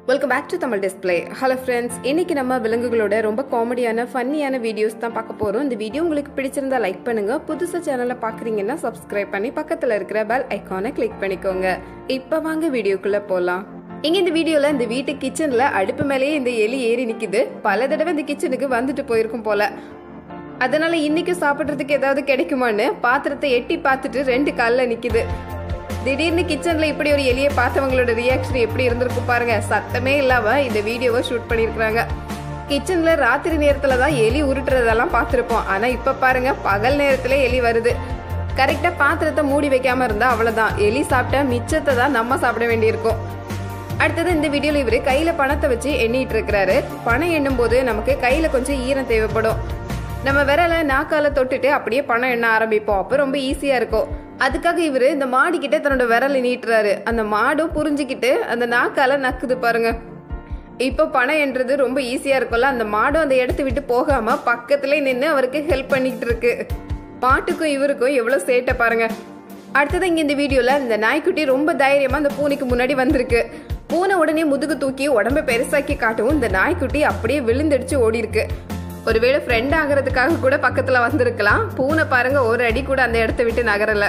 welcome back to Tamil display hello friends இன்னைக்கு நம்ம விலங்குகளோட ரொம்ப காமெடியான ஃபன்னியான வீடியோஸ் தான் பார்க்க போகிறோம் இந்த வீடியோ உங்களுக்கு பிடிச்சிருந்தா லைக் பண்ணுங்க புதுசாக சேனலை பார்க்குறீங்கன்னா சப்ஸ்கிரைப் பண்ணி பக்கத்தில் இருக்கிற பெல் ஐக்கானை கிளிக் பண்ணிக்கோங்க இப்போ வாங்க வீடியோக்குள்ளே போகலாம் இங்கே இந்த வீடியோவில் இந்த வீட்டு கிச்சனில் அடுப்பு மேலேயே இந்த எலி ஏறி நிற்கிது பல தடவை இந்த கிச்சனுக்கு வந்துட்டு போயிருக்கும் போல அதனால இன்னைக்கு சாப்பிட்றதுக்கு ஏதாவது கிடைக்குமான்னு பாத்திரத்தை எட்டி பார்த்துட்டு ரெண்டு காலில் நிற்கிது திடீர்னு கிச்சன்ல இப்படி ஒரு எலியை பார்த்தவங்களோட ரியாக்ஷன் எப்படி இருந்திருக்கும் பாருங்க சத்தமே இல்லாம இந்த வீடியோவை ஷூட் பண்ணியிருக்காங்க கிச்சன்ல ராத்திரி நேரத்துல தான் எலி உருட்டுறதெல்லாம் பார்த்துருப்போம் ஆனா இப்ப பாருங்க பகல் நேரத்துல எலி வருது கரெக்டா பாத்திரத்தை மூடி வைக்காம இருந்தா அவ்வளவுதான் எலி சாப்பிட்ட மிச்சத்தை தான் நம்ம சாப்பிட வேண்டியிருக்கும் அடுத்தது இந்த வீடியோல இவரு கையில பணத்தை வச்சு எண்ணிட்டு இருக்கிறாரு பணம் எண்ணும் போது நமக்கு கையில கொஞ்சம் ஈரம் தேவைப்படும் நம்ம விரலை நாக்கால தொட்டுட்டு அப்படியே பணம் எண்ண ஆரம்பிப்போம் அப்போ ரொம்ப ஈஸியா இருக்கும் அதுக்காக இவரு இந்த மாடு கிட்ட தன்னோட விரலை நீட்டுறாரு அந்த மாடும் புரிஞ்சுக்கிட்டு அந்த நாக்கால நக்குது பாருங்க இப்போ பணம் என்றது ரொம்ப ஈஸியா இருக்கும்ல அந்த மாடும் அந்த இடத்த விட்டு போகாம பக்கத்துல நின்று அவருக்கு ஹெல்ப் பண்ணிட்டு இருக்கு மாட்டுக்கும் இவருக்கும் எவ்வளவு சேட்டை பாருங்க அடுத்தது இங்க இந்த வீடியோல இந்த நாய்க்குட்டி ரொம்ப தைரியமா அந்த பூனைக்கு முன்னாடி வந்திருக்கு பூனை உடனே முதுகு தூக்கி உடம்ப பெருசாக்கி காட்டவும் இந்த நாய்க்குட்டி அப்படியே விழுந்தடிச்சு ஓடி இருக்கு ஒருவேளை ஃப்ரெண்ட் ஆகிறதுக்காக கூட பக்கத்துல வந்திருக்கலாம் பூனை பாருங்க ஒரு அடி கூட அந்த இடத்த விட்டு நகரல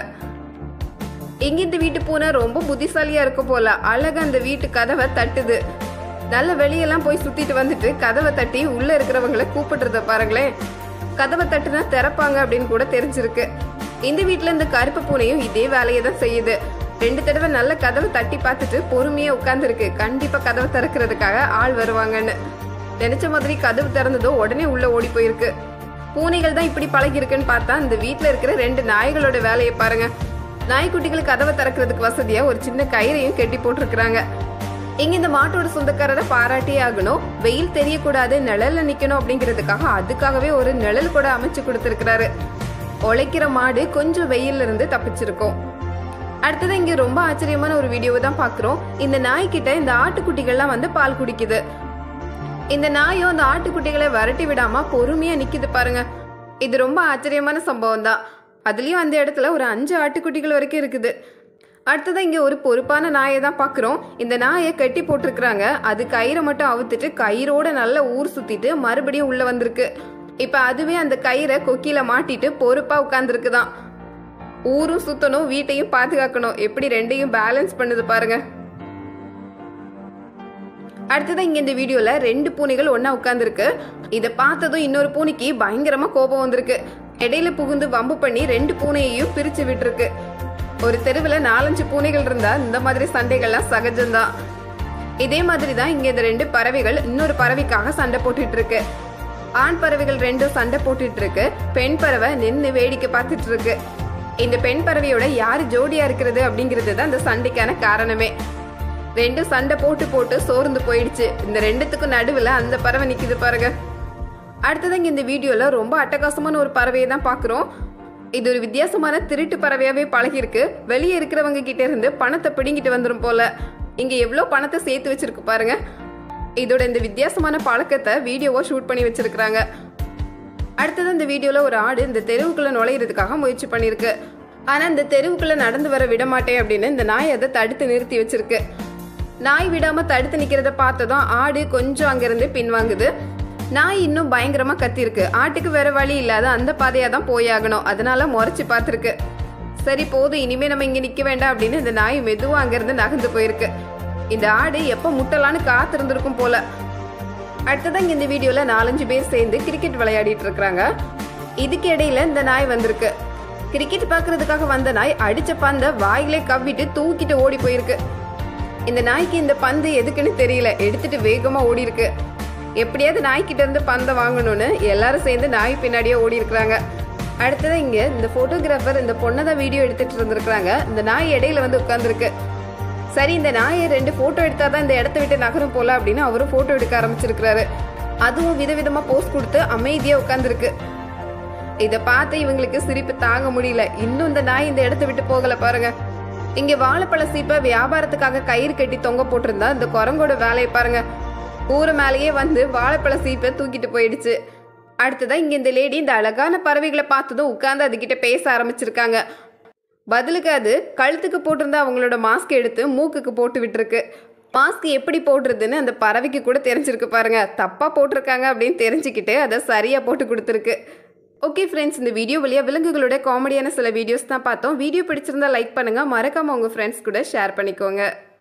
இங்க இந்த வீட்டு பூனை ரொம்ப புத்திசாலியா இருக்க போல அழகா அந்த வீட்டு கதவை தட்டுது நல்ல வெளியெல்லாம் போய் சுத்திட்டு வந்துட்டு கதவை தட்டி உள்ள இருக்கிறவங்களை கூப்பிடுறத பாருங்களேன் கதவை தட்டுனா திறப்பாங்க அப்படின்னு கூட தெரிஞ்சிருக்கு இந்த வீட்டுல இந்த கருப்பு பூனையும் இதே வேலையை தான் செய்யுது ரெண்டு தடவை நல்ல கதவை தட்டி பார்த்துட்டு பொறுமையா உட்கார்ந்துருக்கு கண்டிப்பா கதவை திறக்கிறதுக்காக ஆள் வருவாங்கன்னு நினைச்ச மாதிரி கதவு திறந்ததோ உடனே உள்ள ஓடி போயிருக்கு பூனைகள் தான் இப்படி பழகி இருக்குன்னு பார்த்தா இந்த வீட்ல இருக்கிற ரெண்டு நாய்களோட வேலையை பாருங்க நாய்க்குட்டிகள் கதவை திறக்கிறதுக்கு வசதியா ஒரு சின்ன கயிறையும் கெட்டி போட்டிருக்கிறாங்க இங்க இந்த மாட்டோட சொந்தக்காரரை பாராட்டியே ஆகணும் வெயில் தெரியக்கூடாது நிழல்ல நிக்கணும் அப்படிங்கிறதுக்காக அதுக்காகவே ஒரு நிழல் கூட அமைச்சு கொடுத்திருக்கிறாரு உழைக்கிற மாடு கொஞ்சம் வெயில்ல இருந்து தப்பிச்சிருக்கும் அடுத்தது இங்க ரொம்ப ஆச்சரியமான ஒரு வீடியோவை தான் பாக்குறோம் இந்த நாய்கிட்ட இந்த ஆட்டுக்குட்டிகள்லாம் வந்து பால் குடிக்குது இந்த நாயும் அந்த ஆட்டுக்குட்டிகளை விரட்டி விடாம பொறுமையா நிக்குது பாருங்க இது ரொம்ப ஆச்சரியமான சம்பவம் தான் அதுலயும் அந்த இடத்துல ஒரு அஞ்சு ஆட்டுக்குட்டிகள் வரைக்கும் இருக்குது அடுத்தது இங்க ஒரு பொறுப்பான நாயை தான் பாக்குறோம் இந்த நாயை கட்டி போட்டிருக்கிறாங்க அது கயிறை மட்டும் அவுத்துட்டு கயிறோட நல்ல ஊர் சுத்திட்டு மறுபடியும் உள்ள வந்திருக்கு இப்ப அதுவே அந்த கயிறை கொக்கியில மாட்டிட்டு பொறுப்பா உட்கார்ந்துருக்குதான் ஊரும் சுத்தணும் வீட்டையும் பாதுகாக்கணும் எப்படி ரெண்டையும் பேலன்ஸ் பண்ணுது பாருங்க அடுத்ததான் இங்க இந்த வீடியோல ரெண்டு பூனைகள் ஒண்ணா உட்கார்ந்துருக்கு இதை பார்த்ததும் இன்னொரு பூனைக்கு பயங்கரமா கோபம் வந்திருக்கு இடையில புகுந்து வம்பு பண்ணி ரெண்டு பூனையையும் பிரிச்சு விட்டுருக்கு ஒரு தெருவுல நாலஞ்சு பூனைகள் இருந்தா இந்த மாதிரி சண்டைகள்லாம் சகஜம்தான் இதே மாதிரி தான் இங்க இந்த ரெண்டு பறவைகள் இன்னொரு பறவைக்காக சண்டை போட்டுட்டு இருக்கு ஆண் பறவைகள் ரெண்டும் சண்டை போட்டுட்டு இருக்கு பெண் பறவை நின்னு வேடிக்கை பார்த்துட்டு இருக்கு இந்த பெண் பறவையோட யாரு ஜோடியா இருக்கிறது அப்படிங்கிறது தான் இந்த சண்டைக்கான காரணமே ரெண்டும் சண்டை போட்டு போட்டு சோர்ந்து போயிடுச்சு இந்த ரெண்டுத்துக்கும் நடுவுல அந்த பறவை நிக்குது பாருங்க அடுத்தது இங்க இந்த வீடியோல ரொம்ப அட்டகாசமான ஒரு பறவையை தான் பாக்குறோம் இது ஒரு வித்தியாசமான திருட்டு பறவையாவே பழகிருக்கு வெளியே இருக்கிறவங்க கிட்ட இருந்து பணத்தை பிடுங்கிட்டு வந்துரும் போல இங்க எவ்வளவு பணத்தை சேர்த்து வச்சிருக்கு பாருங்க இதோட இந்த வித்தியாசமான பழக்கத்தை வீடியோவா ஷூட் பண்ணி வச்சிருக்காங்க அடுத்தது இந்த வீடியோல ஒரு ஆடு இந்த தெருவுக்குள்ள நுழையிறதுக்காக முயற்சி பண்ணிருக்கு ஆனா இந்த தெருவுக்குள்ள நடந்து வர விட மாட்டேன் அப்படின்னு இந்த நாய் அதை தடுத்து நிறுத்தி வச்சிருக்கு நாய் விடாம தடுத்து நிக்கிறத பார்த்ததும் ஆடு கொஞ்சம் அங்கிருந்து பின்வாங்குது நாய் இன்னும் பயங்கரமா கத்திருக்கு ஆட்டுக்கு வேற வழி இல்லாத அந்த பாதையா தான் போயாகணும் அதனால முறைச்சு பார்த்திருக்கு சரி போதும் இனிமே நம்ம இங்க நிக்க வேண்டாம் அப்படின்னு இந்த நாய் மெதுவா அங்கிருந்து நகர்ந்து போயிருக்கு இந்த ஆடு எப்ப முட்டலான்னு காத்திருந்திருக்கும் போல அடுத்ததான் இங்க இந்த வீடியோல நாலஞ்சு பேர் சேர்ந்து கிரிக்கெட் விளையாடிட்டு இருக்காங்க இதுக்கு இடையில இந்த நாய் வந்திருக்கு கிரிக்கெட் பாக்குறதுக்காக வந்த நாய் அடிச்ச பந்த வாயிலே கவ்விட்டு தூக்கிட்டு ஓடி போயிருக்கு இந்த நாய்க்கு இந்த பந்து எதுக்குன்னு தெரியல எடுத்துட்டு வேகமா ஓடி இருக்கு எப்படியாவது நாய்க்கிட்ட இருந்து பந்தை வாங்கணும்னு எல்லாரும் சேர்ந்து நாய் பின்னாடியே ஓடி இருக்கிறாங்க அடுத்தது இங்க இந்த போட்டோகிராஃபர் இந்த பொண்ணை தான் வீடியோ எடுத்துட்டு இருந்திருக்காங்க இந்த நாய் இடையில வந்து உட்கார்ந்துருக்கு சரி இந்த நாயை ரெண்டு போட்டோ எடுத்தாதான் இந்த இடத்த விட்டு நகரும் போல அப்படின்னு அவரும் போட்டோ எடுக்க ஆரம்பிச்சிருக்கிறாரு அதுவும் விதவிதமா போஸ்ட் கொடுத்து அமைதியா உட்கார்ந்துருக்கு இத பார்த்து இவங்களுக்கு சிரிப்பு தாங்க முடியல இன்னும் இந்த நாய் இந்த இடத்த விட்டு போகல பாருங்க இங்க வாழைப்பழ சீப்பை வியாபாரத்துக்காக கயிறு கட்டி தொங்க போட்டிருந்தா இந்த குரங்கோட வேலையை பாருங்க ஊரு மேலேயே வந்து வாழைப்பழ சீப்பை தூக்கிட்டு போயிடுச்சு அடுத்ததா இங்க இந்த லேடி இந்த அழகான பறவைகளை பார்த்ததும் உட்கார்ந்து அதுகிட்ட பேச ஆரம்பிச்சிருக்காங்க பதிலுக்கு அது கழுத்துக்கு போட்டிருந்த அவங்களோட மாஸ்க் எடுத்து மூக்குக்கு போட்டு விட்டுருக்கு மாஸ்க் எப்படி போடுறதுன்னு அந்த பறவைக்கு கூட தெரிஞ்சிருக்கு பாருங்க தப்பாக போட்டிருக்காங்க அப்படின்னு தெரிஞ்சுக்கிட்டு அதை சரியாக போட்டு கொடுத்துருக்கு ஓகே ஃப்ரெண்ட்ஸ் இந்த வீடியோ வழியாக விலங்குகளோட காமெடியான சில வீடியோஸ் தான் பார்த்தோம் வீடியோ பிடிச்சிருந்தா லைக் பண்ணுங்கள் மறக்காமல் உங்கள் ஃப்ரெண்ட்ஸ் கூட ஷேர் பண்ணிக்கோங்க